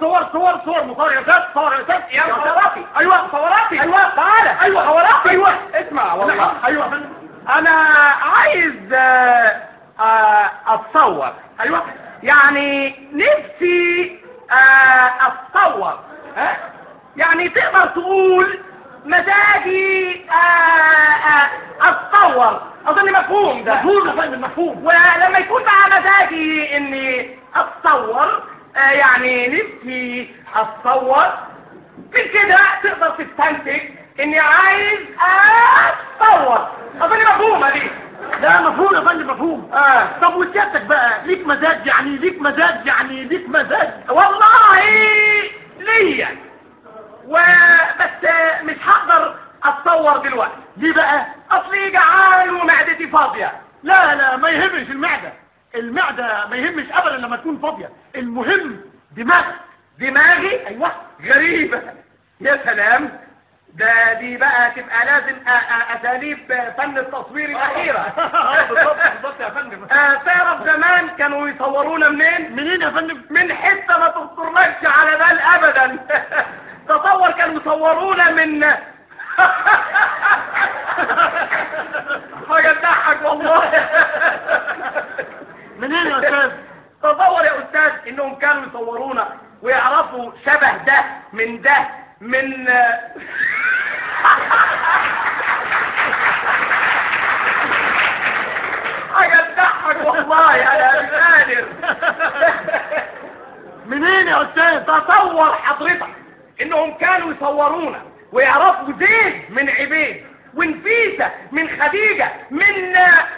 صور صور صور مصور يا استاذ صور يا استاذ يا مصوراتي ايوه مصوراتي ايوه تعالى ايوه مصوراتي ايوه اسمع والله ايوه يا فندم انا عايز آه، آه، اتصور ايوه يعني نفسي آه، اتصور ها يعني تقدر تقول مزاجي آه، آه، اتصور اظن مفهوم ده مفهوم يا فندم مفهوم ولما يكون بقى مزاجي اني اتصور آه، يعني نفسي اتصور من كده تقدر تستنتج اني عايز اتصور اظن مفهومه دي لا مفهوم يا فندم مفهوم اه طب وسيادتك بقى ليك مزاج يعني ليك مزاج يعني ليك مزاج والله ليا وبس مش هقدر اتصور دلوقتي ليه بقى اصلي جعان ومعدتي فاضيه لا لا ما يهمش المعدة المعدة ما يهمش ابدا لما تكون فاضية المهم دماغك دماغي ايوه غريبه يا سلام ده دي بقى تبقى لازم أ- أ- اساليب فن التصوير الاخيره بالظبط بالظبط يا فندم آه، تعرف زمان كانوا يصورونا منين منين يا فندم من حته ما تخطرلكش على بال ابدا تصور كانوا يصورونا من حاجه تضحك والله منين يا استاذ تصور يا استاذ انهم كانوا يصورونا ويعرفوا شبه ده من ده من حاجه تضحك والله انا مش قادر منين يا استاذ تصور حضرتك انهم كانوا يصورونا ويعرفوا زيد من عبيد ونفيسة من خديجة من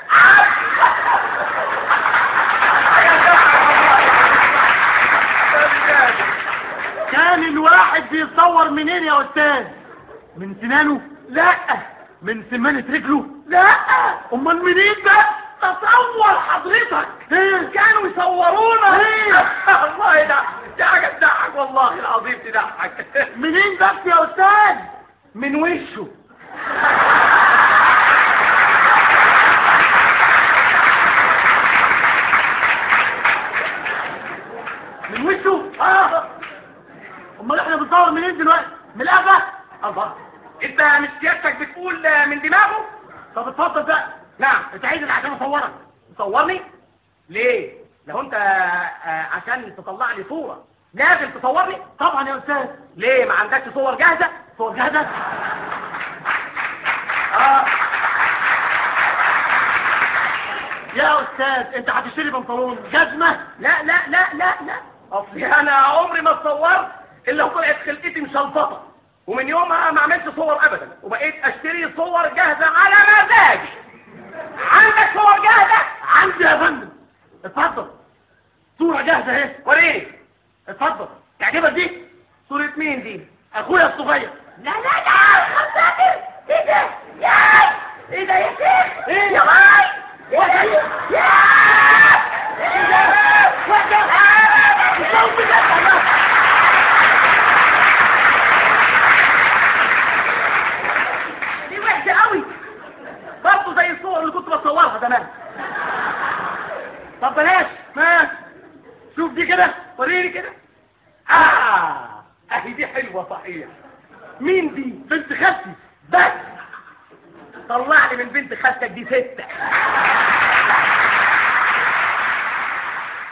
كان الواحد بيتصور منين يا استاذ من سنانه لا من سمانة رجله لا امال منين بقى تصور حضرتك إيه؟ كانوا يصورونا إيه؟ والله ده دي حاجة تضحك والله العظيم تضحك منين بس يا استاذ من وشه من وشه اه امال احنا بنصور منين دلوقتي من القفا الله انت مش سيادتك بتقول من دماغه طب اتفضل بقى نعم اتعيد عشان اصورك تصورني ليه لو انت آه، عشان تطلع لي صورة لازم تصورني طبعا يا استاذ ليه ما عندكش صور جاهزة صور جاهزة اه يا استاذ انت هتشتري بنطلون جزمة لا لا لا لا لا اصلي انا عمري ما اتصورت الا وطلعت خلقتي مشلفطه ومن يومها ما عملتش صور ابدا وبقيت اشتري صور جاهزه على مزاجي عندك صور جاهزه عندي يا فندم اتفضل صورة جاهزة اهي وريني اتفضل تعجبك دي صورة مين دي اخويا الصغير لا لا لا خساتر ايه ده ياي ايه ده يا شيخ ايه؟ يا باي يا يا ايه ده وده الصوت ده دي وحشة قوي برضه زي الصور اللي كنت بصورها زمان طب بلاش ما شوف دي كده وريني كده اه اهي دي حلوة صحيح مين دي بنت خالتي بس طلع لي من بنت خالتك دي ستة